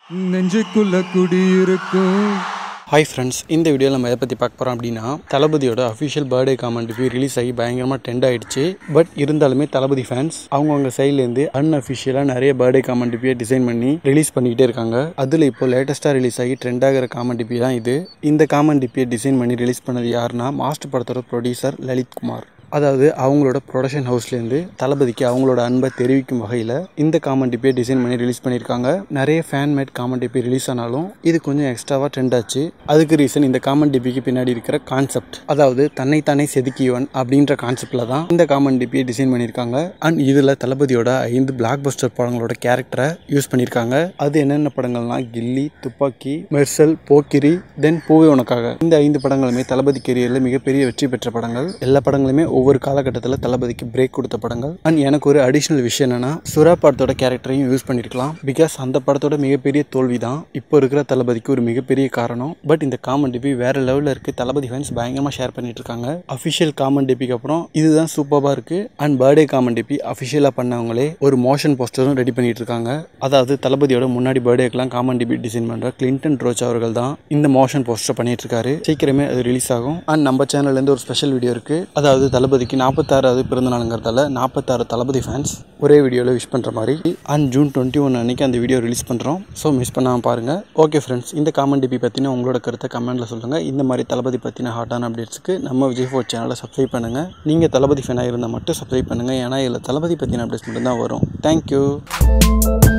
நெஞ்சுக்குள்ள குடியிருக்கும் hi friends இந்த வீடியோவில் நம்ம எதை பற்றி பார்க்க போகிறோம் அப்படின்னா தளபதியோட அஃபிஷியல் பர்த்டே காமெண்ட் போய் ரிலீஸ் ஆகி பயங்கரமாக ட்ரெண்ட் ஆயிடுச்சு பட் இருந்தாலுமே தளபதி ஃபேன்ஸ் அவங்கவுங்க சைட்லேருந்து அன்அஃபிஷியலாக நிறைய பர்த்டே காமெண்ட் போய் டிசைன் பண்ணி ரிலீஸ் பண்ணிக்கிட்டே இருக்காங்க அதில் இப்போ லேட்டஸ்ட்டாக ரிலீஸ் ஆகி ட்ரெண்ட் ஆகிற காமெண்ட் பி தான் இது இந்த காமெண்ட் பியை டிசைன் பண்ணி ரிலீஸ் பண்ணது யாருன்னா மாஸ்டர் படத்தோட ப்ரொடியூசர் லலித் குமார் அதாவது அவங்களோட ப்ரொடக்ஷன் ஹவுஸ்லேருந்து தளபதிக்கு அவங்களோட அன்பை தெரிவிக்கும் வகையில் இந்த காமெண்டி டிசைன் பண்ணி ரிலீஸ் பண்ணியிருக்காங்க நிறைய ஃபேன் மேட் காமெண்டி ரிலீஸ் ஆனாலும் இது கொஞ்சம் எக்ஸ்ட்ராவாக ட்ரெண்ட் ஆச்சு அதுக்கு ரீசன் இந்த காமெண்டிபிக்கு பின்னாடி இருக்கிற கான்செப்ட் அதாவது தன்னைத்தானே செதுக்கியவன் அப்படின்ற கான்செப்டில் தான் இந்த காமெண்டிபியை டிசைன் பண்ணியிருக்காங்க அண்ட் இதில் தளபதியோட ஐந்து பிளாக் பஸ்டர் படங்களோட கேரக்டரை யூஸ் பண்ணியிருக்காங்க அது என்னென்ன படங்கள்னா கில்லி துப்பாக்கி மெர்சல் போக்கிரி தென் பூவே உனக்காக இந்த ஐந்து படங்களுமே தளபதி கெரியரில் மிகப்பெரிய வெற்றி பெற்ற படங்கள் எல்லா படங்களுமே ஒவ்வொரு காலகட்டத்தில் தளபதிக்கு பிரேக் கொடுத்த படங்கள் அண்ட் எனக்கு ஒரு அடிஷ்னல் விஷயம் என்னன்னா சுறா படத்தோட கேரக்டரையும் யூஸ் பண்ணியிருக்கலாம் பிகாஸ் அந்த படத்தோட மிகப்பெரிய தோல்வி தான் இப்போ இருக்கிற தளபதிக்கு ஒரு மிகப்பெரிய காரணம் பட் இந்த காமன் டிபி வேற லெவலில் இருக்கு தளபதி ஃபேன்ஸ் பயங்கரமாக ஷேர் பண்ணிட்டு இருக்காங்க அஃபிஷியல் காமன் டிபிக்கு அப்புறம் இதுதான் சூப்பராக இருக்கு அண்ட் பர்த்டே காமன் டிபி அஃபிஷியலாக பண்ணவங்களே ஒரு மோஷன் போஸ்டரும் ரெடி பண்ணிட்டு இருக்காங்க அதாவது தளபதியோட முன்னாடி பர்த்டேக்கெல்லாம் காமன் டிபி டிசைன் பண்ணுற கிளின்டன் ரோச் அவர்கள் தான் இந்த மோஷன் போஸ்டர் பண்ணிட்டு இருக்காரு சீக்கிரமே அது ரிலீஸ் ஆகும் அண்ட் நம்ம சேனல்லேருந்து ஒரு ஸ்பெஷல் வீடியோ இருக்கு அதாவது தளபதிக்கு நாற்பத்தாறாவது பிறந்த நாளுங்கிறதால நாற்பத்தாறு தளபதி ஃபேன்ஸ் ஒரே வீடியோவில் விஷ் பண்ணுற மாதிரி அண்ட் ஜூன் டுவெண்ட்டி ஒன் அன்னைக்கு அந்த வீடியோ ரிலீஸ் பண்ணுறோம் ஸோ மிஸ் பண்ணாமல் பாருங்கள் ஓகே ஃப்ரெண்ட்ஸ் இந்த காமெண்ட் டிபி பற்றின உங்களோட கருத்தை கமெண்ட்டில் சொல்லுங்கள் இந்த மாதிரி தளபதி பற்றின ஹாட்டான அப்டேட்ஸ்க்கு நம்ம விஜய் ஃபோர் சேனலை சப்ஸ்கிரைப் பண்ணுங்கள் நீங்கள் தளபதி ஃபேனாக இருந்தால் மட்டும் சப்ஸ்கிரைப் பண்ணுங்கள் ஏன்னா இதில் தளபதி பற்றின அப்டேட்ஸ் மட்டும் தான் வரும் தேங்க்யூ